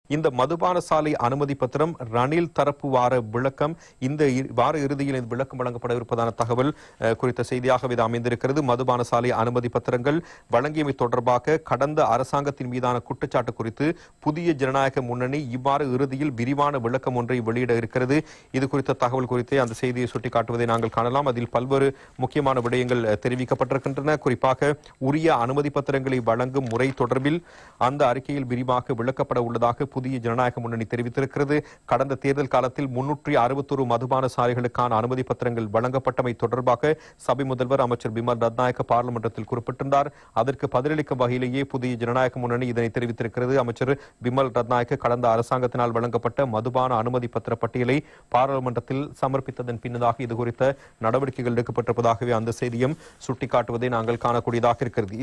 இந்த மதுபான சாலை அனுமதி பத்திரம் ரணில் தரப்பு வார விளக்கம் இந்த இ- வார இறுதியில் இந்த விளக்கம் வழங்கப்பட இருப்பதான தகவல் அஹ், குறித்த செய்தியாக இது அமைந்திருக்கிறது மதுபான சாலை அனுமதி பத்திரங்கள் வழங்கியமை தொடர்பாக கடந்த அரசாங்கத்தின் மீதான குற்றச்சாட்டு குறித்து புதிய ஜனநாயக முன்னணி இவ்வாறு இறுதியில் விரிவான விளக்கம் ஒன்றை வெளியிட இருக்கிறது இது குறித்த தகவல் குறித்து அந்த செய்தியை சுட்டிக்காட்டுவதை நாங்கள் காணலாம் அதில் பல்வேறு முக்கியமான விடயங்கள் அஹ், தெரிவிக்கப்பட்டிருக்கின்றன குறிப்பாக உரிய அனுமதி பத்திரங்களை வழங்கும் முறை தொடர்பில் அந்த அறிக்கையில் விரிவாக விளக்கப்பட உள்ளதாக புதிய ஜனநாயக முன்னணி தெரிவித்திருக்கிறது கடந்த தேர்தல் காலத்தில் முன்னூற்றி அறுபத்தொரு மதுபான சாலைகளுக்கான அனுமதி பத்திரங்கள் வழங்கப்பட்டமை தொடர்பாக சபை முதல்வர் அமைச்சர் பிமல் ரத்நாயக்க பார்லிமெண்டத்தில் குறிப்பிட்டிருந்தார் அதற்கு பதிலளிக்கும் வகையிலேயே புதிய ஜனநாயக முன்னணி இதனை தெரிவித்திருக்கிறது அமைச்சர் பிமல் ரத்நாயக்க கடந்த அரசாங்கத்தினால் வழங்கப்பட்ட மதுபான அனுமதி பத்திர பட்டியலை பாராளுமன்றத்தில் சமர்ப்பித்ததன் பின்னதாக இது குறித்த நடவடிக்கைகள் எடுக்கப்பட்டிருப்பதாகவே அந்த செய்தியும் சுட்டிக்காட்டுவதை நாங்கள் காணக்கூடியதாக இருக்கிறது